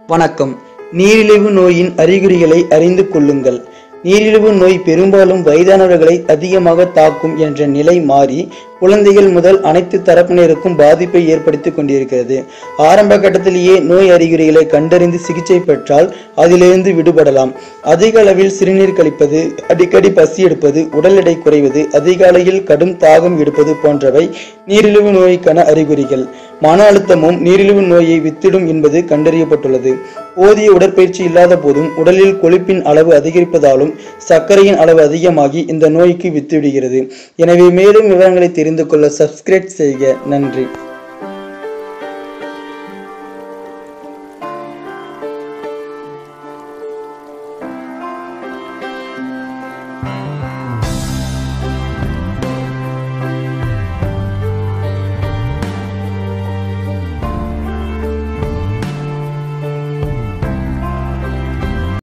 வணக்கம் நீரிழிவு நோயின் அறிகுறிகளை அறிந்து கொள்ளுங்கள் நீரிழிவு நோய் பெரும்பாலும் வயதானவர்களை அதிகமாக தாக்கும் என்ற நிலை மாறி குழந்தைகள் முதல் அனைத்து தரப்பினருக்கும் பாதிப்பை ஏற்படுத்தி கொண்டிருக்கிறது ஆரம்ப கட்டத்திலேயே நோய் அறிகுறிகளை கண்டறிந்து சிகிச்சை பெற்றால் அதிலிருந்து விடுபடலாம் அதிக அளவில் சிறுநீர் கழிப்பது அடிக்கடி பசி எடுப்பது உடல் எடை குறைவது அதிகாலையில் கடும் தாகம் எடுப்பது போன்றவை நீரிழிவு நோய்க்கான அறிகுறிகள் மன அழுத்தமும் நீரிழிவு நோயை வித்திடும் என்பது கண்டறியப்பட்டுள்ளது போதிய உடற்பயிற்சி இல்லாத போதும் உடலில் கொழுப்பின் அளவு அதிகரிப்பதாலும் சர்க்கரையின் அளவு அதிகமாகி இந்த நோய்க்கு வித்துவிடுகிறது எனவே மேலும் விவரங்களை தெரிந்து கொள்ள சப்ஸ்கிரைப் செய்க நன்றி